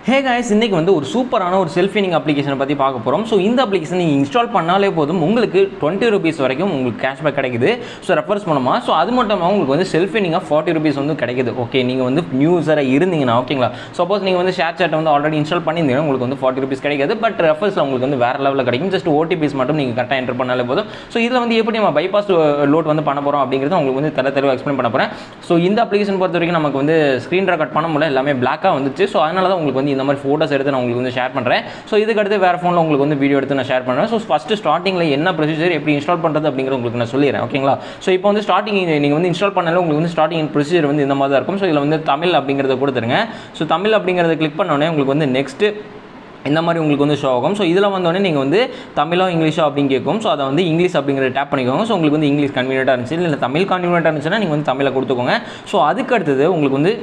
hey guys இன்னைக்கு வந்து ஒரு சூப்பரான ஒரு செல்ஃபினிங் அப்ளிகேஷனை பற்றி பார்க்க போகிறோம் ஸோ இந்த அப்ளிகேஷன் நீங்கள் இன்ஸ்டால் பண்ணாலே போதும் உங்களுக்கு டுவெண்ட்டி ருபீஸ் வரைக்கும் உங்களுக்கு கேஷ்பேக் கிடைக்குது ஸோ ரெஃபர்ஸ் மூலமாக ஸோ அது மட்டும் இல்லாமல் உங்களுக்கு வந்து செல்ஃபினிங்காக ஃபார்ட்டி ருபீஸ் வந்து கிடைக்குது ஓகே நீங்கள் வந்து நியூ யூஸராக இருந்தீங்கன்னா ஓகேங்களா சப்போஸ் நீங்கள் வந்து ஷேர் சேட்டை வந்து ஆல்ரெடி இன்ஸ்டால் பண்ணியிருந்தீங்கன்னா உங்களுக்கு வந்து ஃபார்ட்டி ருபீஸ் கிடைக்காது பட் ரெஃபர்ஸில் உங்களுக்கு வந்து வேறு லெவலில் கிடைக்கும் ஜஸ்ட் ஓடிபிஸ் மட்டும் நீங்கள் கரெக்டாக என்டர் பண்ணாலே போதும் ஸோ இதில் வந்து எப்படி நம்ம பைபாஸ் லோட் வந்து பண்ண போகிறோம் அப்படிங்கிறது உங்களுக்கு வந்து தெல தெளிவாக எக்ஸ்பிளைன் பண்ண போகிறேன் ஸோ இந்த அப்ளிகேஷன் பொறுத்த வரைக்கும் நமக்கு வந்து ஸ்க்ரீன் ரெக்கார்ட் பண்ண முடியல எல்லாமே பிளாக்காக வந்துச்சு ஸோ அதனால தான் உங்களுக்கு வந்து இந்த மாதிரி ஃபோட்டோஸ் எடுத்து நான் உங்களுக்கு வந்து ஷேர் பண்ணுறேன் ஸோ இதுக்கு அடுத்து வேறு ஃபோனில் உங்களுக்கு வந்து வீடியோ எடுத்து நான் ஷேர் பண்ணுறேன் ஸோ ஃபஸ்ட்டு ஸ்டார்டிங்கில் என்ன ப்ரொசீஜர் எப்படி இன்ஸ்டால் பண்ணுறது அப்படிங்கிறது உங்களுக்கு நான் சொல்லிடுறேன் ஓகேங்களா ஸோ இப்போ வந்து ஸ்டார்டிங் நீங்கள் வந்து இன்ஸ்டால் பண்ணாலும் உங்களுக்கு வந்து ஸ்டார்டிங் ப்ரொசீஜர் வந்து இந்த மாதிரி தான் இருக்கும் ஸோ இதில் வந்து தமிழ் அப்படிங்கிறத கொடுத்துருங்க ஸோ தமிழ் அப்படிங்கிறத கிளிக் பண்ணோடனே உங்களுக்கு வந்து நெக்ஸ்ட்டு இந்த மாதிரி உங்களுக்கு வந்து ஷோ ஆகும் ஸோ இதில் வந்தோடனே நீங்கள் வந்து தமிழோ இங்கிலீஷோ அப்படின்னு கேட்கும் ஸோ அதை வந்து இங்கிலீஷ் அப்படிங்கிறத டேப் பண்ணிக்கோங்க ஸோ உங்களுக்கு வந்து இங்கிலீஷ் கன்வீனியண்ட்டாக இருந்துச்சு இல்லை தமிழ் கன்வீனியண்ட்டாக இருந்துச்சுன்னா நீங்கள் வந்து தமிழை கொடுத்துக்கோங்க ஸோ அதுக்கு அடுத்தது உங்களுக்கு வந்து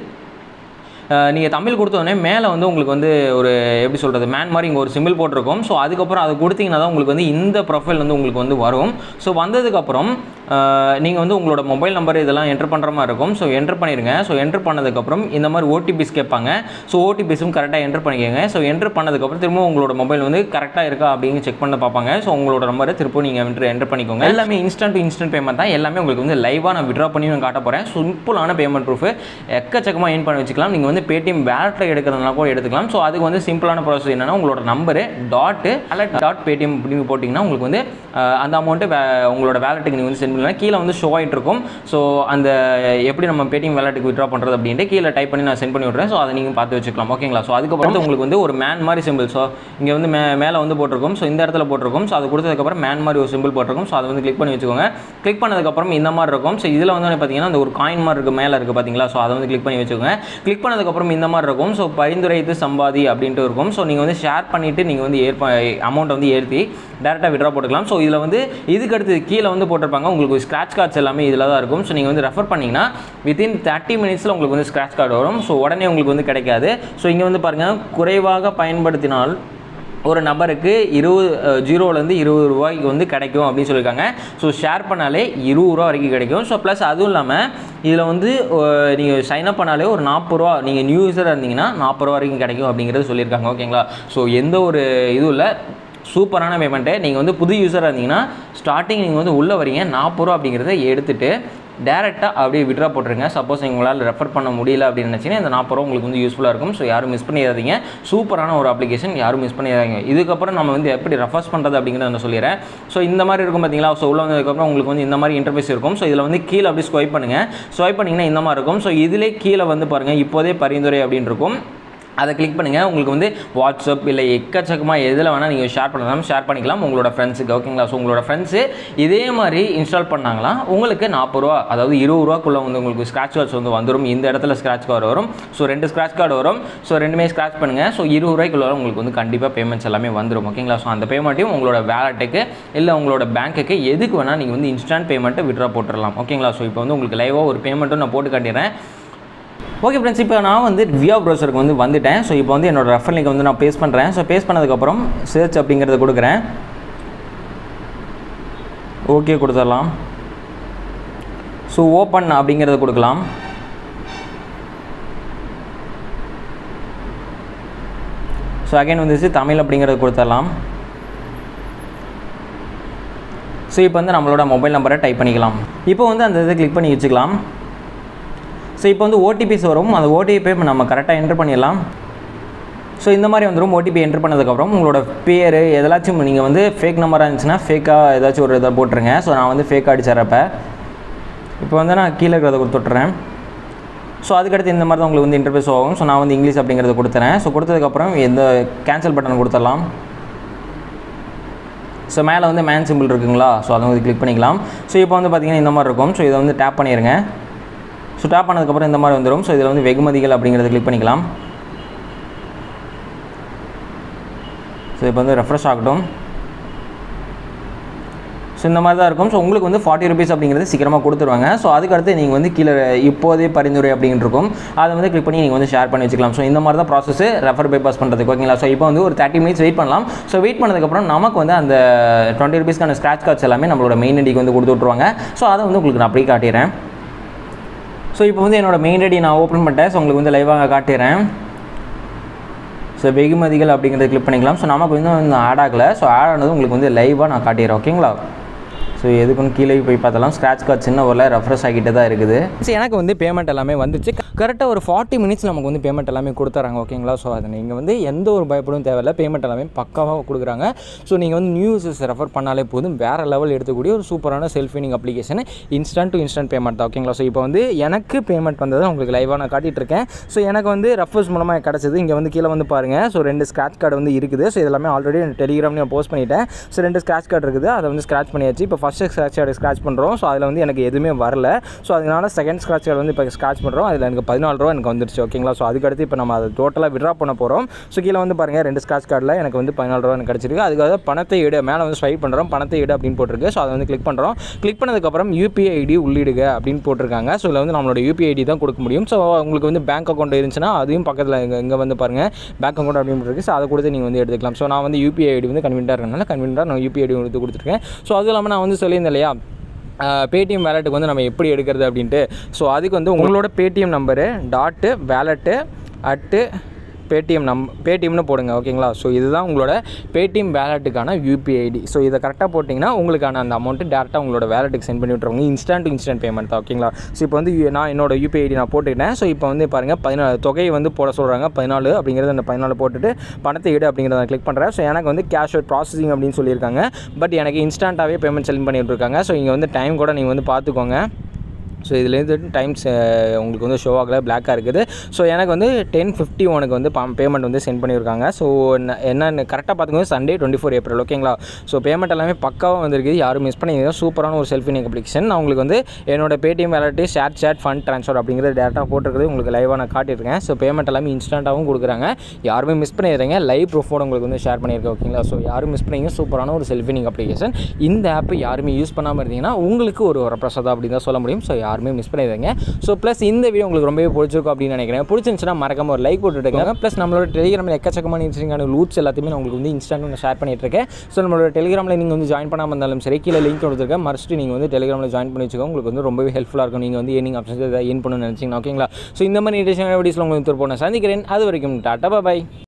நீங்கள் தமிழ் கொடுத்தோடனே மேலே வந்து உங்களுக்கு வந்து ஒரு எப்படி சொல்கிறது மேன் மாதிரி இங்கே ஒரு சிம்பிள் போட்டிருக்கும் ஸோ அதுக்கப்புறம் அதை கொடுத்தீங்கன்னா தான் உங்களுக்கு வந்து இந்த ப்ரொஃபைல் வந்து உங்களுக்கு வந்து வரும் ஸோ வந்ததுக்கப்புறம் நீங்கள் வந்து உங்களோட மொபைல் நம்பர் இதெல்லாம் என்டர் பண்ணுற மாதிரி இருக்கும் ஸோ என்டர் பண்ணிடுங்க ஸோ என்டர் பண்ணதுக்கப்புறம் இந்த மாதிரி ஓடிபிஸ் கேட்பாங்க ஸோ ஓடிபிஸும் கரெக்டாக என்டர் பண்ணிக்கோங்க ஸோ என்டர் பண்ணதுக்கப்புறம் திரும்ப உங்களோட மொபைல் வந்து கரெக்டாக இருக்கா அப்படின்னு செக் பண்ண பார்ப்பாங்க ஸோ உங்களோட நம்பரை திரும்ப நீங்கள் என்ட்ரு என்டர் பண்ணிக்கோங்க எல்லாமே இன்ஸ்டன்ட் டு இன்ஸ்டன்ட் பேமெண்ட் தான் எல்லாமே உங்களுக்கு வந்து லைவாக நான் விட்ரா பண்ணி நான் காட்ட போகிறேன் சிம்பிளான பேமெண்ட் ப்ரூஃப் எக்கச்சக்கமாக ஏன் பண்ணி வச்சுக்கலாம் நீங்கள் வந்து பேடிஎம் வேலட்டில் எடுக்கிறதுனால கூட எடுத்துக்கலாம் ஸோ அதுக்கு வந்து சிம்பிளான ப்ராசஸ் என்னன்னா உங்களோட number dot wallet dot Paytm அப்படின்னு போட்டிங்கன்னா உங்களுக்கு வந்து அஹ், அந்த அமௌண்ட்டு உங்களோட வேலட்டுக்கு நீங்கள் வந்து சென்ட் பண்ணலாம் கீழே வந்து ஷோ ஆகிட்டு இருக்கும் ஸோ அந்த எப்படி நம்ம பேடிஎம் வேலட்டுக்கு விட்ரா பண்ணுறது அப்படின்ட்டு கீழே டைப் பண்ணி நான் சென்ட் பண்ணி விட்றேன் ஸோ அதை நீங்கள் பார்த்து வச்சுக்கலாம் ஓகேங்களா ஸோ அதுக்கப்புறம் வந்து உங்களுக்கு வந்து ஒரு மேன் மாதிரி சிம்பிள் ஸோ இங்கே வந்து மே மேலே வந்து போட்டிருக்கும் ஸோ இந்த இடத்துல போட்டிருக்கும் ஸோ அது கொடுத்ததுக்கப்புறம் மேன் மாதிரி ஒரு சிம்பிள் போட்டிருக்கும் ஸோ அதை வந்து கிளிக் பண்ணி வச்சுக்கோங்க கிளிக் பண்ணதுக்கப்புறம் இந்த மாதிரி இருக்கும் ஸோ இதில் வந்து பார்த்தீங்கன்னா அந்த ஒரு காயின் மாதிரி இருக்குது மேலே இருக்குது பார்த்தீங்களா ஸோ அதை வந்து கிளிக் பண்ணி வச்சுக்கோங்க கிளிக் பண்ணதுக்கப்புறம் இந்த மாதிரி இருக்கும் ஸோ பரிந்துரைத்து சம்பாதி அப்படின்ட்டு இருக்கும் ஸோ நீங்கள் வந்து ஷேர் பண்ணிவிட்டு நீங்கள் வந்து ஏற்ப அமௌண்ட்டை வந்து ஏற்றி டேரெக்டாக விட்ரா போட்டுக்கலாம் ஸோ இதில் வந்து இதுக்கு அடுத்து கீழே வந்து போட்டிருப்பாங்க உங்களுக்கு ஸ்க்ராட்ச் கார்ட்ஸ் எல்லாமே இதில் தான் இருக்கும் ஸோ நீங்கள் வந்து ரெஃபர் பண்ணிங்கன்னா வித்தின் தேர்ட்டி மினிட்ஸில் உங்களுக்கு வந்து ஸ்க்ராட்ச் கார்டு வரும் ஸோ உடனே உங்களுக்கு வந்து கிடைக்காது ஸோ இங்கே வந்து பாருங்கள் குறைவாக பயன்படுத்தினால் ஒரு நபருக்கு இருபது ஜீரோலேருந்து இருபது ரூபாய்க்கு வந்து கிடைக்கும் அப்படின்னு சொல்லியிருக்காங்க ஸோ ஷேர் பண்ணாலே இருபது ரூபா வரைக்கும் கிடைக்கும் ஸோ ப்ளஸ் அதுவும் இல்லாமல் இதில் வந்து நீங்கள் சைன் அப் பண்ணாலே ஒரு நாற்பது ரூபா நீங்கள் நியூ யூஸராக இருந்தீங்கன்னா நாற்பது ரூபா வரைக்கும் கிடைக்கும் அப்படிங்கிறது சொல்லியிருக்காங்க ஓகேங்களா ஸோ எந்த ஒரு இதுவும் இல்லை சூப்பரான பேமெண்ட்டு நீங்கள் வந்து புது யூஸராக இருந்தீங்கன்னா ஸ்டார்டிங் நீங்கள் வந்து உள்ளே வரீங்க நாற்பது ரூபா அப்படிங்கிறத எடுத்துகிட்டு டேரெக்டாக அப்படியே விட்ரா போட்டுருங்க சப்போஸ் உங்களால் ரெஃபர் பண்ண முடியல அப்படின்னு நினச்சிங்கன்னா இந்த நாற்பது ரூபா உங்களுக்கு வந்து யூஸ்ஃபுல்லாக இருக்கும் ஸோ யாரும் மிஸ் பண்ணிடாதீங்க சூப்பரான ஒரு அப்ளிகேஷன் யாரும் மிஸ் பண்ணிடாதீங்க இதுக்கப்புறம் நம்ம வந்து எப்படி ரெஃபர்ஸ் பண்ணுறது அப்படிங்கிறத நான் சொல்லிடுறேன் ஸோ இந்த மாதிரி இருக்கும் பார்த்தீங்களா ஸோ உள்ள வந்ததுக்கப்புறம் உங்களுக்கு வந்து இந்த மாதிரி இன்டர்ஃபேஸ் இருக்கும் ஸோ இதில் வந்து கீழே அப்படியே ஸ்வைப் பண்ணுங்கள் ஸ்வைப் பண்ணிங்கன்னா இந்த மாதிரி இருக்கும் ஸோ இதிலே கீழே வந்து பாருங்கள் இப்போதே பரிந்துரை அப்படின்னு இருக்கும் அதை கிளிக் பண்ணுங்கள் உங்களுக்கு வந்து வாட்ஸ்அப் இல்லை எக்கச்சக்கமாக எதில் வேணால் நீங்கள் ஷேர் பண்ணலாம் ஷேர் பண்ணிக்கலாம் உங்களோட ஃப்ரெண்ட்ஸுக்கு ஓகேங்களா ஸோ உங்களோட ஃப்ரெண்ட்ஸு இதே மாதிரி இன்ஸ்டால் பண்ணாங்களா உங்களுக்கு நாற்பது ரூபா அதாவது இருபது ரூபாக்குள்ளே வந்து உங்களுக்கு ஸ்க்ராட்ச் கார்ட்ஸ் வந்து வந்துடும் இந்த இடத்துல ஸ்க்ராட்ச் கார்டு வரும் ஸோ ரெண்டு ஸ்க்ராட்ச் கார்டு வரும் ஸோ ரெண்டுமே ஸ்க்ராட்ச் பண்ணுங்கள் ஸோ இருபது ரூபாய்க்குள்ள உங்களுக்கு வந்து கண்டிப்பாக பேமெண்ட்ஸ் எல்லாமே வந்துடும் ஓகேங்களா ஸோ அந்த பேமெண்ட்டையும் உங்களோட வேலட்டுக்கு இல்லை உங்களோட பேங்க்குக்கு எதுக்கு வேணால் நீங்கள் வந்து இன்ஸ்டன்ட் பேமெண்ட்டை விட்ரா போட்டுடலாம் ஓகேங்களா ஸோ இப்போ வந்து உங்களுக்கு லைவாக ஒரு பேமெண்ட்டும் நான் போட்டு காட்டிடுறேன் ஓகே ஃப்ரெண்ட்ஸ் இப்போ நான் வந்து வியா ப்ரௌசருக்கு வந்து வந்துட்டேன் ஸோ இப்போ வந்து என்னோட ரெஃபர் லிங்க் வந்து நான் பேஸ் பண்ணுறேன் ஸோ பேஸ் பண்ணதுக்கப்புறம் சர்ச் அப்படிங்கிறத கொடுக்குறேன் ஓகே கொடுத்துடலாம் ஸோ ஓப்பன் அப்படிங்கிறத கொடுக்கலாம் ஸோ அகைன் வந்துச்சு தமிழ் அப்படிங்கிறத கொடுத்துடலாம் ஸோ இப்போ வந்து நம்மளோட மொபைல் நம்பரை டைப் பண்ணிக்கலாம் இப்போ வந்து அந்த இதை கிளிக் பண்ணி வச்சுக்கலாம் ஸோ இப்போ வந்து ஓடிபிஸ் வரும் அந்த ஓடிபி இப்போ நம்ம கரெக்டாக என்ட்ரு பண்ணிடலாம் ஸோ இந்த மாதிரி வந்துடும் ஓடிபி என்ட்ரு பண்ணதுக்கப்புறம் உங்களோட பேர் எதாச்சும் நீங்கள் வந்து ஃபேக் நம்பராக இருந்துச்சுன்னா ஃபேக்காக ஏதாச்சும் ஒரு இதை போட்டுருங்க ஸோ நான் வந்து ஃபேக்காக அடிச்சிட்றப்ப இப்போ வந்து நான் கீழே இருக்கிறத கொடுத்துட்றேன் ஸோ அதுக்கடுத்து இந்த மாதிரி தான் உங்களுக்கு வந்து இன்டர்ஃபேஸ் ஆகும் ஸோ நான் வந்து இங்கிலீஷ் அப்படிங்கிறத கொடுத்துறேன் ஸோ கொடுத்ததுக்கப்புறம் எந்த கேன்சல் பட்டன் கொடுத்துடலாம் ஸோ மேலே வந்து மேன் சிம்பிள் இருக்குங்களா ஸோ அதை வந்து கிளிக் பண்ணிக்கலாம் ஸோ இப்போ வந்து பார்த்தீங்கன்னா இந்த மாதிரி இருக்கும் ஸோ இதை வந்து டேப் பண்ணிடுங்க ஸோ டேப் பண்ணதுக்கப்புறம் இந்த மாதிரி வந்துடும் ஸோ இதில் வந்து வெகுமதிகள் அப்படிங்கிறத கிளிக் பண்ணிக்கலாம் ஸோ இப்போ வந்து ரெஃப்ரெஷ் ஆகட்டும் ஸோ இந்த மாதிரி தான் இருக்கும் ஸோ உங்களுக்கு வந்து ஃபார்ட்டி ருபீஸ் அப்படிங்கிறது சீக்கிரமாக கொடுத்துருவாங்க ஸோ அதுக்கடுத்து நீங்கள் வந்து கீழே இப்போதே பரிந்துரை அப்படின்னு இருக்கும் அதை வந்து கிளிக் பண்ணி நீங்கள் வந்து ஷேர் பண்ணி வச்சுக்கலாம் ஸோ இந்த மாதிரி தான் ப்ராசஸ் ரெஃபர் பைபாஸ் பண்ணுறதுக்கு ஓகேங்களா ஸோ இப்போ வந்து ஒரு தேர்ட்டி மினிட்ஸ் வெயிட் பண்ணலாம் ஸோ வெயிட் பண்ணதுக்கப்புறம் நமக்கு வந்து அந்த டுவெண்ட்டி ருபீஸ்க்கான ஸ்க்ராட்ச் கார்ட்ஸ் எல்லாமே நம்மளோட மெயின் ஐடிக்கு வந்து கொடுத்து விட்ருவாங்க ஸோ அதை வந்து உங்களுக்கு நான் அப்படியே காட்டிடுறேன் ஸோ இப்போ வந்து என்னோட மெயின் ஐடி நான் ஓப்பன் பண்ணிட்டேன் ஸோ உங்களுக்கு வந்து லைவாக காட்டிடுறேன் ஸோ ஸோ வெகுமதிகள் அப்படிங்கிறத கிளிக் பண்ணிக்கலாம் ஸோ நமக்கு வந்து இந்த ஆட் ஆகலை ஸோ ஆட் ஆனது உங்களுக்கு வந்து லைவாக நான் காட்டிடுறேன் ஓகேங்களா ஸோ எதுக்குன்னு கீழே போய் பார்த்தலாம் ஸ்க்ராட்ச் கார்டு சின்ன ஊரில் ரெஃப்ரெஷ் ஆகிட்டே தான் இருக்குது ஸோ எனக்கு வந்து பேமெண்ட் எல்லாமே வந்துச்சு கரெக்டாக ஒரு ஃபார்ட்டி மினிட்ஸ் நமக்கு வந்து பேமெண்ட் எல்லாமே கொடுத்துறாங்க ஓகேங்களா ஸோ அது நீங்கள் வந்து எந்த ஒரு பயப்படும் தேவையில்ல பேமெண்ட் எல்லாமே பக்காவாக கொடுக்குறாங்க ஸோ நீங்கள் வந்து நியூ யூசர்ஸ் ரெஃபர் பண்ணாலே போதும் வேறு லெவல் எடுத்துக்கூடிய ஒரு சூப்பரான செல்ஃபினிங் application instant to instant payment தான் ஓகேங்களா ஸோ இப்போ வந்து எனக்கு பேமெண்ட் வந்தது உங்களுக்கு லைவாக நான் காட்டிட்டு இருக்கேன் ஸோ எனக்கு வந்து ரெஃபர்ஸ் மூலமாக கிடச்சிது இங்கே வந்து கீழே வந்து பாருங்கள் ஸோ ரெண்டு ஸ்க்ராட்ச் கார்டு வந்து இருக்குது ஸோ இதெல்லாமே ஆல்ரெடி டெலிகிராம் நான் போஸ்ட் பண்ணிட்டேன் ஸோ ரெண்டு ஸ்க்ராட்ச் கார்டு இருக்குது அதை வந்து ஸ்க்ராட்ச் பண்ணியாச்சு இப்போ ஃபஸ்ட்டு ஸ்க்ராட்ச் கார்டு ஸ்க்ராட்ச் பண்ணுறோம் ஸோ அதில் வந்து எனக்கு எதுவுமே வரல ஸோ அதனால செகண்ட் ஸ்க்ராட்ச் கார்டு வந்து இப்போ ஸ்க்ராட்ச் பண்ணுறோம் அதில் எனக்கு பதினாலு ரூபா எனக்கு வந்துருச்சு ஓகேங்களா ஸோ அதுக்கடுத்து இப்போ நம்ம அதை டோட்டலாக விட்ரா பண்ண போகிறோம் ஸோ கீழே வந்து பாருங்கள் ரெண்டு ஸ்க்ராட்ச் கார்டில் எனக்கு வந்து பதினாலு ரூபா எனக்கு கிடச்சிருக்கு அதுக்காக பணத்தை இடு மேலே வந்து ஸ்வைப் பண்ணுறோம் பணத்தை இடு அப்படின்னு போட்டிருக்கு ஸோ அதை வந்து கிளிக் பண்ணுறோம் கிளிக் பண்ணதுக்கப்புறம் யூபிஐ ஐடி உள்ளிடுக அப்படின்னு போட்டிருக்காங்க ஸோ இதில் வந்து நம்மளோட யூபிஐ ஐடி தான் கொடுக்க முடியும் ஸோ உங்களுக்கு வந்து பேங்க் அக்கௌண்ட் இருந்துச்சுன்னா அதையும் பக்கத்தில் இங்கே இங்கே வந்து பாருங்கள் பேங்க் அக்கௌண்ட் அப்படின்னு இருக்கு ஸோ அதை கொடுத்து நீங்கள் வந்து எடுத்துக்கலாம் ஸோ நான் வந்து யூபிஐ ஐடி வந்து கன்வீனியாக இருக்கனால கன்வீனியாக நான் யூபிஐ ஐடி வந்து கொடுத்துருக்கேன் ஸோ அதுவும் இல்லாமல் நான் வந்து சொல்லியிருந்தேன் இல்லையா பேடிஎம் வேலெட்டுக்கு வந்து நம்ம எப்படி எடுக்கிறது அப்படின்ட்டு ஸோ அதுக்கு வந்து உங்களோட Paytm number dot wallet at Paytm நம் பேடிஎம்னு போடுங்க ஓகேங்களா ஸோ இதுதான் உங்களோட பேடிஎம் வேலெட்டுக்கான யூபிஐ ஐடி ஸோ இதை கரெக்டாக போட்டிங்கன்னா உங்களுக்கான அந்த அமௌண்ட்டு டேரெக்டாக உங்களோட வேலெட்டுக்கு சென்ட் பண்ணி விட்ருவாங்க இன்ஸ்டன்ட் இன்ஸ்டன்ட் பேமெண்ட் தான் ஓகேங்களா ஸோ இப்போ வந்து யு- நான் என்னோட யூபிஐ ஐடி நான் போட்டுக்கிட்டேன் ஸோ இப்போ வந்து பாருங்கள் பதினாலு தொகையை வந்து போட சொல்கிறாங்க பதினாலு அப்படிங்கிறது அந்த பதினாலு போட்டுட்டு பணத்தை இடு அப்படிங்கிறத நான் கிளிக் பண்ணுறேன் ஸோ எனக்கு வந்து கேஷ் ப்ராசஸிங் அப்படின்னு சொல்லியிருக்காங்க பட் எனக்கு இன்ஸ்டண்ட்டாகவே பேமெண்ட் சென்ட் பண்ணிட்டு இருக்காங்க ஸோ இங்கே வந்து டைம் கூட நீங்கள் வந்து பார்த்துக்கோங்க ஸோ இதுலேருந்து டைம்ஸ் உங்களுக்கு வந்து ஷோ ஆகல பிளாக்காக இருக்குது ஸோ எனக்கு வந்து டென் ஃபிஃப்டி ஒனுக்கு வந்து பேமெண்ட் வந்து சென்ட் பண்ணியிருக்காங்க ஸோ என்னென்னு கரெக்டாக பார்த்துக்கோங்க சண்டே டுவெண்ட்டி ஃபோர் ஏப்ரல் ஓகேங்களா ஸோ பேமெண்ட் எல்லாமே பக்காவாக வந்திருக்குது யாரும் மிஸ் பண்ணி சூப்பரான ஒரு செல்ஃபி அப்ளிகேஷன் நான் உங்களுக்கு வந்து என்னோட Paytm wallet ShareChat fund transfer அப்படிங்கிறது டேரெக்டாக போட்டிருக்குது உங்களுக்கு லைவாக நான் காட்டியிருக்கேன் ஸோ பேமெண்ட் எல்லாமே இன்ஸ்டண்ட்டாகவும் கொடுக்குறாங்க யாருமே மிஸ் பண்ணிடுறீங்க லைவ் ப்ரூஃபோட உங்களுக்கு வந்து ஷேர் பண்ணியிருக்கேன் ஓகேங்களா ஸோ யாரும் மிஸ் பண்ணீங்க சூப்பரான ஒரு செல்ஃபி அப்ளிகேஷன் இந்த ஆப் யாருமே யூஸ் பண்ணாமல் இருந்தீங்கன்னா உங்களுக்கு ஒரு வரப்பிரசாதம் அப்படின்னு தான் சொல்ல முடியும் ஸோ யாருமே மிஸ் பண்ணிடுங்க ஸோ ப்ளஸ் இந்த வீடியோ உங்களுக்கு ரொம்பவே பிடிச்சிருக்கும் அப்படின்னு நினைக்கிறேன் பிடிச்சிருந்துச்சுன்னா மறக்காம ஒரு லைக் போட்டுருக்காங்க ப்ளஸ் நம்மளோட டெலிகிராமில் எக்கச்சக்கமான இன்ட்ரெஸ்டிங்கான லூட்ஸ் எல்லாத்தையுமே நான் உங்களுக்கு வந்து இன்ஸ்டாண்ட் ஷேர் பண்ணிட்டு இருக்கேன் ஸோ நம்மளோட டெலிகிராமில் நீங்கள் வந்து ஜாயின் பண்ணாமல் இருந்தாலும் சரி கீழே லிங்க் கொடுத்துருக்கேன் மறுபடியும் நீங்கள் வந்து டெலிகிராமில் ஜாயின் பண்ணி வச்சுக்கோங்க உங்களுக்கு வந்து ரொம்பவே ஹெல்ப்ஃபுல்லாக இருக்கும் நீங்கள் வந்து ஏர்னிங் ஆப்ஷன்ஸ் ஏதாவது ஏன் பண்ணணும்னு நினச்சிங்கன்னா ஓகேங்களா ஸோ இந்த மாதிரி இன்ட்ரெஸ்டிங்கான வீடியோஸில் உங்களுக்கு திருப்போம் நான் சந்திக்கிறேன் அது வரைக்கும் டாட்டா பாய்